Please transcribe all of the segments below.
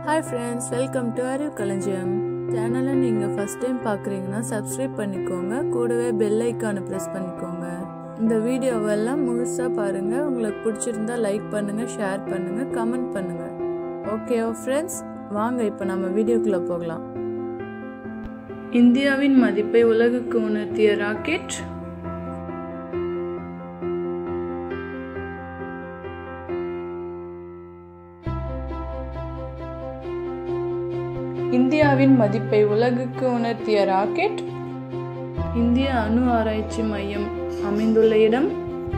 hi friends welcome to அறிவு களஞ்சியம் சேனலை நீங்கள் ஃபஸ்ட் டைம் பார்க்குறீங்கன்னா சப்ஸ்கிரைப் பண்ணிக்கோங்க கூடவே பெல் ஐக்கானை ப்ரெஸ் பண்ணிக்கோங்க இந்த வீடியோவெல்லாம் முழுசாக பாருங்கள் உங்களுக்கு பிடிச்சிருந்தா லைக் பண்ணுங்கள் ஷேர் பண்ணுங்கள் கமெண்ட் பண்ணுங்கள் ஓகே ஃப்ரெண்ட்ஸ் வாங்க இப்போ நம்ம வீடியோக்குள்ளே போகலாம் இந்தியாவின் மதிப்பை உலகுக்கு உணர்த்திய ராக்கெட் இந்தியாவின் மதிப்பை உலகுக்கு உணர்த்திய ராக்கெட் இந்திய அணு ஆராய்ச்சி மையம் அமைந்துள்ள இடம்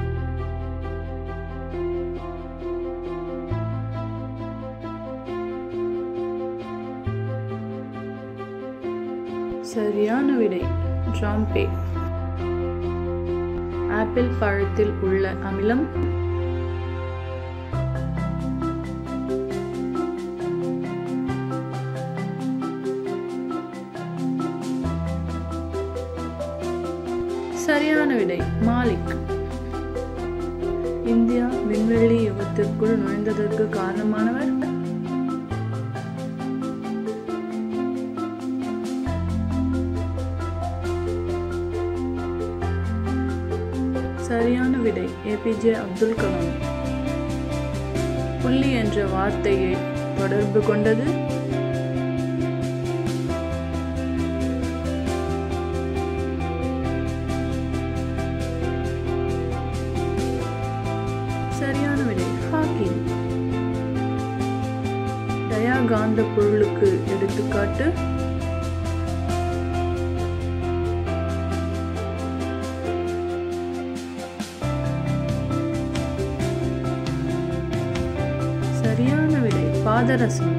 சரியான விடை டிராம்பே ஆப்பிள் பழத்தில் உள்ள அமிலம் சரியான விடை மாலிக் இந்தியா விண்வெளி யுகத்திற்குள் நுழைந்ததற்கு காரணமானவர் சரியான விடை ஏபிஜே அப்துல் கலாம் புள்ளி என்ற வார்த்தையை தொடர்பு கொண்டது சரியான விடை ஹாக்கி டயாகாந்த பொருளுக்கு எடுத்துக்காட்டு சரியான விடை பாதரசம்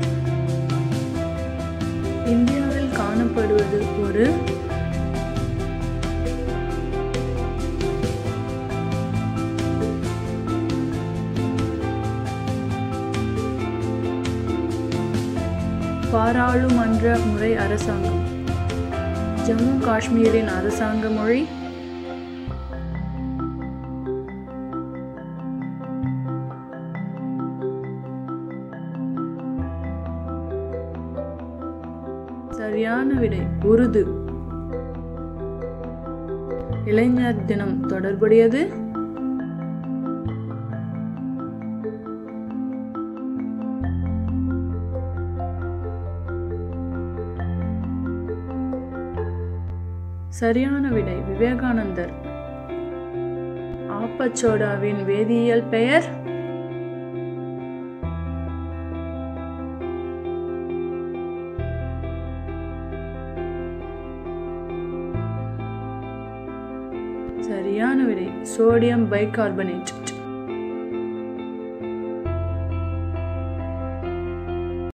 இந்தியாவில் காணப்படுவது ஒரு பாராளுமன்ற முறை அரசாங்கம் ஜம்மு காஷ்மீரின் அரசாங்க மொழி சரியான விடை உருது இளைஞர் தினம் தொடர்புடையது சரியான விடை விவேகானந்தர் ஆப்பச்சோடாவின் வேதியியல் பெயர் சரியான விடை சோடியம் பைகார்பனேட்